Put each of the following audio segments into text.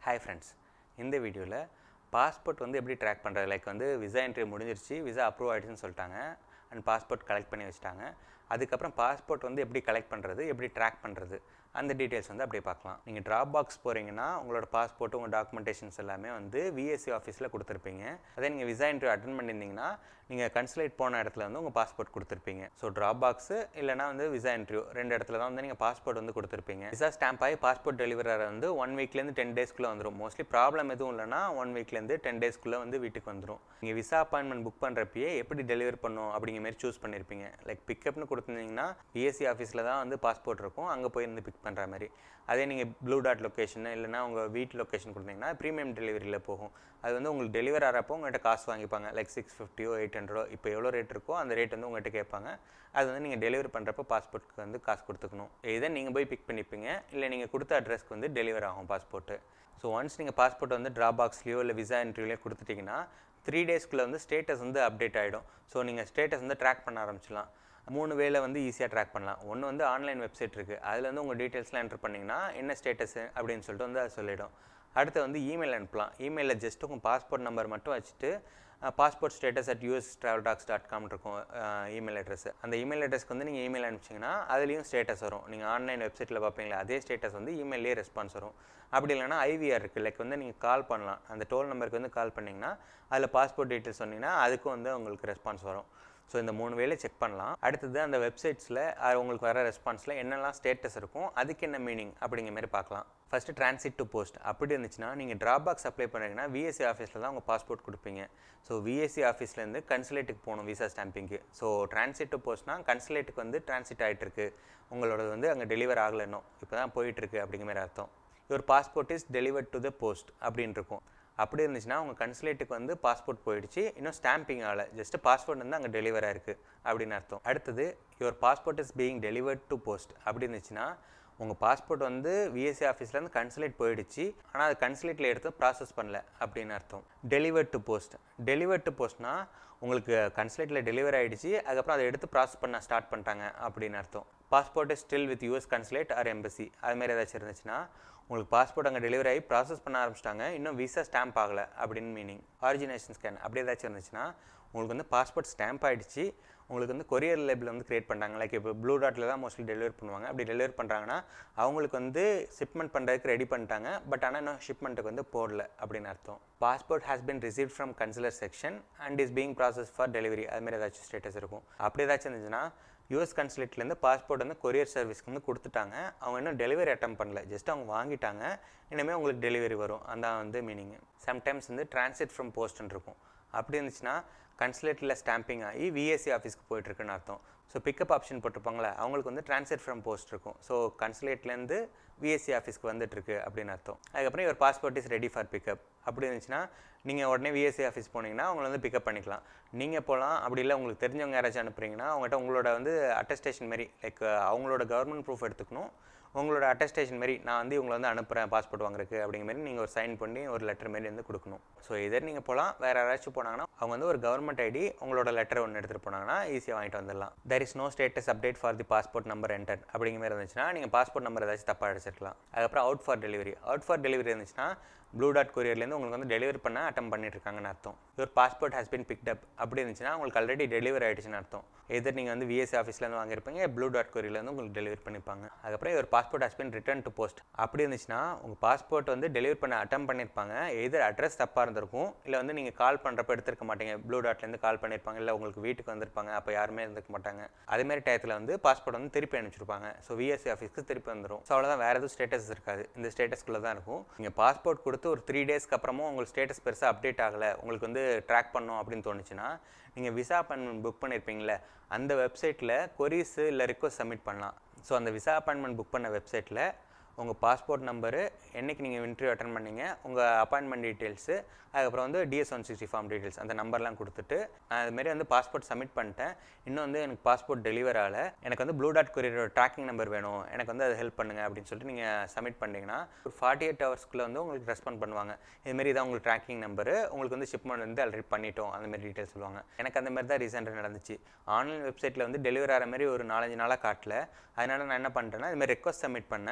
hi friends இந்த வீடியோவில் passport வந்து எப்படி ட்ராக் பண்ணுறது லைக் வந்து விசா என்ட்ரி முடிஞ்சிருச்சு விசா அப்ரூவ் ஆகிடுச்சுன்னு சொல்லிட்டாங்க அண்ட் பாஸ்போர்ட் கலெக்ட் பண்ணி வச்சுட்டாங்க அதுக்கப்புறம் பாஸ்போர்ட் வந்து எப்படி கலெக்ட் பண்ணுறது எப்படி ட்ராக் பண்ணுறது அந்த டீட்டெயில்ஸ் வந்து அப்படியே பார்க்கலாம் நீங்கள் ட்ராப் பாக்ஸ் போகிறீங்கன்னா உங்களோட பாஸ்போர்ட் உங்கள் டாக்குமெண்டேஷன்ஸ் எல்லாமே வந்து விஎஸ்சி ஆஃபீஸில் கொடுத்துருப்பீங்க அதே நீங்கள் விசா இன்டர்வியூ அட்டன் பண்ணியிருந்தீங்கன்னா நீங்கள் கன்சுலேட் போன இடத்துல வந்து உங்கள் பாஸ்போர்ட் கொடுத்துருப்பீங்க ஸோ ட்ராப் பாக்ஸு இல்லைனா வந்து விசா இன்டர்வியூ ரெண்டு இடத்துல தான் வந்து நீங்கள் பாஸ்போர்ட் வந்து கொடுத்துருப்பீங்க விசா ஸ்டாம்ப் ஆகி பாஸ்போர்ட் டெலிவரி வந்து ஒன் வீக்லேருந்து டென் டேஸ்க்குள்ளே வந்துடும் மோஸ்ட்லி ப்ராப்ளம் எதுவும் இல்லைனா ஒன் வீக்லேருந்து டென் டேஸ்க்குள்ளே வந்து வீட்டுக்கு வந்துடும் நீங்கள் விசா அப்பாயின்மெண்ட் புக் பண்ணுறப்பயே எப்படி டெலிவரி பண்ணும் அப்படிங்கிற மாதிரி சூஸ் பண்ணியிருப்பீங்க லைக் பிக்கப்னு கொடுத்துருந்தீங்கன்னா பிஎஸ்சி ஆஃபீஸில் தான் வந்து பாஸ்போர்ட் இருக்கும் அங்கே போய் இருந்து பிக் பண்ணுற மாதிரி அதே நீங்கள் ப்ளூ டாட் லொக்கேஷன் இல்லைனா உங்கள் வீட்டு லொக்கேஷன் கொடுத்தீங்கன்னா ப்ரீமியம் டெலிவரியில் போகும் அது வந்து உங்களுக்கு டெலிவரி ஆகிறப்போ உங்கள்கிட்ட காசு வாங்கிப்பாங்க லைக் சிக்ஸ் ஃபிஃப்டியோ எயிட் ஹண்ட்ரடோ இப்போ எவ்வளோ ரேட் இருக்கோ அந்த ரேட் வந்து உங்கள்கிட்ட கேட்பாங்க அது வந்து நீங்கள் டெலிவரி பண்ணுறப்போ பாஸ்போர்ட்டுக்கு வந்து காசு கொடுத்துக்கணும் இதை நீங்கள் போய் பிக் பண்ணிப்பீங்க இல்லை நீங்கள் கொடுத்த அட்ரஸ்க்கு வந்து டெலிவரி ஆகும் பாஸ்போர்ட்டு ஸோ ஒன்ஸ் நீங்கள் பாஸ்போர்ட் வந்து ட்ரா பாக்ஸ்லையோ இல்லை விசா இன்டர்வியூலையோ கொடுத்துட்டிங்கன்னா த்ரீ டேஸ்க்குள்ளே வந்து ஸ்டேட்டஸ் வந்து அப்டேட் ஆகிடும் ஸோ நீங்கள் ஸ்டேட்டஸ் வந்து ட்ராக் பண்ண ஆரம்பிச்சிடலாம் மூணு வேல வந்து ஈஸியாக ட்ராக் பண்ணலாம் ஒன்று வந்து ஆன்லைன் வெப்சைட் இருக்குது அதில் வந்து உங்கள் டீட்டெயில்ஸ்லாம் என்டர் பண்ணிங்கன்னா என்ன ஸ்டேட்டஸு அப்படின்னு சொல்லிட்டு வந்து அது சொல்லிடும் அடுத்து வந்து இமெயில் அனுப்பலாம் இமெயிலில் ஜஸ்ட் உங்கள் பாஸ்போர்ட் நம்பர் மட்டும் வச்சுட்டு passport status at US travel docs dot com இருக்கும் இமெயில் அட்ரஸ் அந்த இமெயில் அட்ரஸ்க்கு வந்து நீங்கள் இமெயில் அனுப்பிச்சிங்கன்னா அதுலேயும் ஸ்டேட்டஸ் வரும் நீங்கள் ஆன்லைன் வெப்சைட்டில் பார்ப்பீங்களா அதே ஸ்டேட்டஸ் வந்து இமெயிலே ரெஸ்பான்ஸ் வரும் அப்படி இல்லைனா ஐவிஆர் இருக்குது லைக் வந்து நீங்கள் கால் பண்ணலாம் அந்த டோல் நம்பருக்கு வந்து கால் பண்ணிங்கன்னா அதில் பாஸ்போர்ட் டீட்டெயில்ஸ் சொன்னீங்கன்னா அதுக்கும் வந்து உங்களுக்கு ரெஸ்பான்ஸ் வரும் ஸோ இந்த மூணு வேலையை செக் பண்ணலாம் அடுத்தது அந்த வெப்சைட்ஸில் உங்களுக்கு வர ரெஸ்பான்ஸில் என்னெல்லாம் ஸ்டேட்டஸ் இருக்கும் அதுக்கு என்ன மீனிங் அப்படிங்கிற மாதிரி பார்க்கலாம் ஃபஸ்ட்டு டிரான்சிட் டு போஸ்ட் அப்படி இருந்துச்சுன்னா நீங்கள் ட்ராப் பாக்ஸ் அப்ளை பண்ணுறீங்கன்னா விஎஸ்சி ஆஃபீஸில் தான் உங்கள் பாஸ்போர்ட் கொடுப்பீங்க ஸோ விஎஸ்சி ஆஃபீஸ்லேருந்து கன்சுலேட்டுக்கு போகணும் விசா ஸ்டாம்பிங்க்கு ஸோ டிரான்சிட் டு போஸ்ட்னா கன்சுலேட்டுக்கு வந்து டிரான்சிட் ஆகிட்டு இருக்கு உங்களோட வந்து அங்கே டெலிவர் ஆகலை இன்னும் இப்போ தான் போயிட்டுருக்கு அப்படிங்கிற மாதிரி அர்த்தம் your passport is delivered to the post அப்படின்னு இருக்கும் அப்படி இருந்துச்சுன்னா உங்கள் கன்சுலேட்டுக்கு வந்து பாஸ்போர்ட் போயிடுச்சு இன்னும் ஸ்டாம்பிங் ஆகலை ஜஸ்ட் பாஸ்போர்ட் வந்து அங்கே டெலிவர் ஆயிருக்கு அப்படின்னு அர்த்தம் அடுத்தது your passport is being delivered to post அப்படி இருந்துச்சுன்னா உங்கள் பாஸ்போர்ட் வந்து விஎஸ்சி ஆஃபீஸ்லேருந்து கன்சுலேட் போயிடுச்சு ஆனால் அது கன்சுலேட்டில் எடுத்து ப்ராசஸ் பண்ணல அப்படின்னு அர்த்தம் delivered to post delivered to போஸ்ட்னா உங்களுக்கு கன்சுலேட்டில் டெலிவரி ஆகிடுச்சு அதுக்கப்புறம் அதை எடுத்து ப்ராசஸ் பண்ண ஸ்டார்ட் பண்ணிட்டாங்க அப்படின்னு அர்த்தம் passport is still with US consulate or embassy அதுமாரி ஏதாச்சும் இருந்துச்சுன்னா உங்களுக்கு பாஸ்போர்ட் அங்கே டெலிவரி ஆகி ப்ராசஸ் பண்ண ஆரம்பிச்சிட்டாங்க இன்னும் விசா ஸ்டாம்ப் ஆகலை அப்படின்னு மீனிங் ஆரிஜினேஷன் ஸ்கேன் அப்படி ஏதாச்சும் இருந்துச்சுன்னா உங்களுக்கு வந்து பாஸ்போர்ட் ஸ்டாம்ப் ஆகிடுச்சு உங்களுக்கு வந்து கொரியர் லேபிள் வந்து க்ரியேட் பண்ணுறாங்க லைக் இப்போ ப்ளூ டாட்டில் தான் மோஸ்ட்லி டெலிவரி பண்ணுவாங்க அப்படி டெலிவரி பண்ணுறாங்கன்னா அவங்களுக்கு வந்து ஷிப்மெண்ட் பண்ணுறதுக்கு ரெடி பண்ணிட்டாங்க பட் ஆனால் இன்னும் ஷிப்மெண்ட்டுக்கு வந்து போடல அப்படின்னு அர்த்தம் passport has been receive from consular section and is being process for delivery அதுமாரி ஏதாச்சும் ஸ்டேட்டஸ் இருக்கும் அப்படி ஏதாச்சும் இருந்துச்சுன்னா யூஎஸ் கன்சுலேட்லேருந்து பாஸ்போர்ட் வந்து கொரியர் சர்வீஸ்க்கு வந்து கொடுத்துட்டாங்க அவங்க இன்னும் டெலிவரி அட்டம் பண்ணல ஜஸ்ட் அவங்க வாங்கிட்டாங்க இனிமேல் உங்களுக்கு டெலிவரி வரும் அதான் வந்து மீனிங் சம்டைம்ஸ் வந்து டிரான்சிட் ஃப்ரம் போஸ்ட்னு இருக்கும் அப்படி இருந்துச்சுன்னா கன்சுலேட்டில் ஸ்டாம்பிங் ஆகி விஎஸ்சி ஆஃபீஸ்க்கு போயிட்டுருக்குன்னு அர்த்தம் ஸோ பிக்கப் ஆப்ஷன் போட்டிருப்பாங்களே அவங்களுக்கு வந்து டிரான்ஸ்லேட் ஃப்ரம் போஸ்ட் இருக்கும் ஸோ கன்சுலேட்லேருந்து விஎஸ்சி ஆஃபீஸ்க்கு வந்துட்டுருக்கு அப்படின்னு அர்த்தம் அதுக்கப்புறம் இவர் passport is ready for pickup அப்படி இருந்துச்சுன்னா நீங்கள் உடனே விஎஸ்சி ஆஃபீஸ் போனீங்கன்னா அவங்கள வந்து பிக்கப் பண்ணிக்கலாம் நீங்கள் போகலாம் அப்படி இல்லை உங்களுக்கு தெரிஞ்சவங்க யாராச்சும் அனுப்புறீங்கன்னா அவங்ககிட்ட உங்களோட வந்து அட்டஸ்டேஷன் மாரி லைக் அவங்களோட கவர்மெண்ட் ப்ரூஃப் எடுத்துக்கணும் உங்களோட அட்டஸ்டேஷன் மாரி நான் வந்து இவங்களை வந்து அனுப்புகிறேன் பாஸ்போர்ட் வாங்குறதுக்கு அப்படிங்கிற மாதிரி நீங்கள் ஒரு சைன் பண்ணி ஒரு லெட்டர் மாரி வந்து கொடுக்கணும் ஸோ இதே நீங்கள் போகலாம் வேறு யாராச்சும் போனாங்கன்னா அவங்க வந்து ஒரு கவர்மெண்ட் ஐடி உங்களோட லெட்டர் ஒன்று எடுத்துகிட்டு போனாங்கன்னா ஈஸியாக வாங்கிட்டு வந்துடலாம் there is no status update for the passport number enter அப்படிங்கிற மாதிரி இருந்துச்சுன்னா நீங்கள் பாஸ்போர்ட் நம்பர் ஏதாச்சும் தப்பாக அடிச்சிருக்கலாம் அதுக்கப்புறம் out for delivery out for delivery இருந்துச்சுன்னா ப்ளூ டாட் கொரியர்லேருந்து உங்களுக்கு வந்து டெலிவரி பண்ண அட்டம் பண்ணிட்டு இருக்காங்கன்னு அர்த்தம் your passport has been picked up அப்படி இருந்துச்சுன்னா உங்களுக்கு ஆல்ரெடி டெலிவரி ஆகிடுச்சுன்னு அர்த்தம் எதிர் நீங்கள் வந்து விஎஸ்சி ஆஃபீஸ்லேருந்து வாங்கியிருப்பீங்க ப்ளூ டாட் கொரியர்லேருந்து உங்களுக்கு டெலிவரி பண்ணிப்பாங்க அதுக்கப்புறம் ஒரு passport has been return to post அப்படி இருந்துச்சுன்னா உங்கள் பாஸ்போர்ட் வந்து டெலிவரி பண்ண அட்டம் பண்ணியிருப்பாங்க எதிர் அட்ரஸ் தப்பாக இருந்திருக்கும் இல்லை வந்து நீங்கள் கால் பண்ணுறப்ப எடுத்துருக்க மாட்டீங்க ப்ளூ டாட்லேருந்து கால் பண்ணியிருப்பாங்க இல்லை உங்களுக்கு வீட்டுக்கு வந்திருப்பாங்க அப்போ யாருமே இருந்துக்க மாட்டாங்க அதேமாதிரி டயத்தில் வந்து பாஸ்போர்ட் வந்து திருப்பி அனுப்பிச்சிருப்பாங்க ஸோ விஎஸ்சி ஆஃபீஸ்க்கு திருப்பி வந்துடும் ஸோ அவ்வளோதான் வேறு எதுவும் ஸ்டேட்டஸ் இருக்காது இந்த ஸ்டேட்டஸ்க்குள்ளே தான் இருக்கும் நீங்கள் பாஸ்போர்ட் கொடுத்து ஒரு த்ரீ டேஸ்க்கு அப்புறமும் உங்களுக்கு ஸ்டேட்டஸ் பெருசாக அப்டேட் ஆகலை உங்களுக்கு வந்து ட்ராக் பண்ணணும் அப்படின்னு தோணுச்சுன்னா நீங்கள் விசா அப்பாயின்மெண்ட் புக் பண்ணியிருப்பீங்களே அந்த வெப்சைட்டில் கொரிஸு இல்லை ரிக்வஸ்ட் சப்மிட் பண்ணலாம் ஸோ அந்த விசா அப்பாயின்மெண்ட் புக் பண்ண வெப்சைட்டில் உங்கள் பாஸ்போர்ட் நம்பரு என்றைக்கு நீங்கள் இன்டர்வியூ அட்டன் பண்ணீங்க உங்கள் அப்பாயின்மெண்ட் டீட்டெயில்ஸு அதுக்கப்புறம் வந்து DS one sixty form details அந்த நம்பர்லாம் கொடுத்துட்டு நான் அதுமாரி வந்து பாஸ்போர்ட் சப்மிட் பண்ணிட்டேன் இன்னும் வந்து எனக்கு பாஸ்போர்ட் டெலிவர் ஆகலை எனக்கு வந்து ப்ளூ டாட் கொரியரோட ட்ராக்கிங் நம்பர் வேணும் எனக்கு வந்து அதை ஹெல்ப் பண்ணுங்கள் அப்படின்னு சொல்லிட்டு நீங்கள் சப்மிட் பண்ணிங்கன்னா ஒரு ஃபார்ட்டி எயிட் ஹவர்ஸ்க்குள்ளே வந்து உங்களுக்கு ரெஸ்பாண்ட் பண்ணுவாங்க இதுமாரி தான் உங்களுக்கு ட்ராக்கிங் நம்பரு உங்களுக்கு வந்து ஷிப்மெண்ட் வந்து ஆல்ரெடி பண்ணிட்டோம் அந்த மாதிரி டீட்டெயில்ஸ் சொல்லுவாங்க எனக்கு அந்த மாதிரி தான் ரீசெண்டாக நடந்துச்சு ஆன்லைன் வெப்சைட்டில் வந்து டெலிவரி ஆகிற மாதிரி ஒரு நாலஞ்சு நாளாக காட்டல அதனால் நான் என்ன பண்ணிட்டேன்னா இதுமாதிரி ரெக்வஸ்ட் சப்மிட் பண்ணேன் ரெக்வஸ்ட்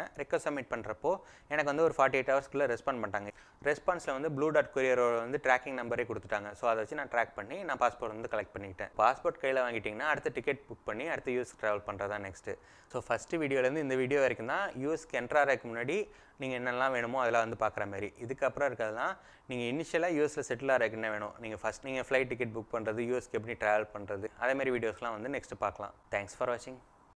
சப்மிட் பண்ணுறப்போ எனக்கு வந்து ஒரு ஃபார்ட்டி எயிட் ஹவர்ஸ்க்குள்ளே ரெஸ்பாண்ட் பண்ணிட்டாங்க ரெஸ்பான்ஸில் வந்து ப்ளூ டாட் கொரியரோட வந்து ட்ராக்கிங் நம்பரே கொடுத்துட்டாங்க ஸோ அதை வச்சு நான் ட்ராக் பண்ணி நான் பாஸ்போர்ட் வந்து கலெக்ட் பண்ணிக்கிட்டேன் பாஸ்போர்ட் கையில் வாங்கிட்டிங்கன்னா அடுத்த டிக்கெட் புக் பண்ணி அடுத்த யூஎஸ் ட்ராவல் பண்ணுறதா நெக்ஸ்ட்டு ஸோ ஃபஸ்ட்டு வீடியோலேருந்து இந்த வீடியோ வரைக்கும் தான் யூஎஸ்க்கு என்ட்ராகிறதுக்கு முன்னாடி நீங்கள் என்னெல்லாம் வேணுமோ அதெல்லாம் வந்து பார்க்குற மாதிரி இதுக்கப்புறம் இருக்கிறதுலாம் நீங்கள் இனிஷியலாக யூஎஸில் செட்டில் ஆகிறதுக்கு என்ன வேணும் நீங்கள் ஃபஸ்ட் நீங்கள் ஃப்ளைட் டிக்கெட் புக் பண்ணுறது யூஎஸ்க்கு எப்படி ட்ராவல் பண்ணுறது அதேமாதிரி வீடியோஸ்லாம் வந்து நெக்ஸ்ட் பார்க்கலாம் தேங்க்ஸ் ஃபார் வாட்சிங்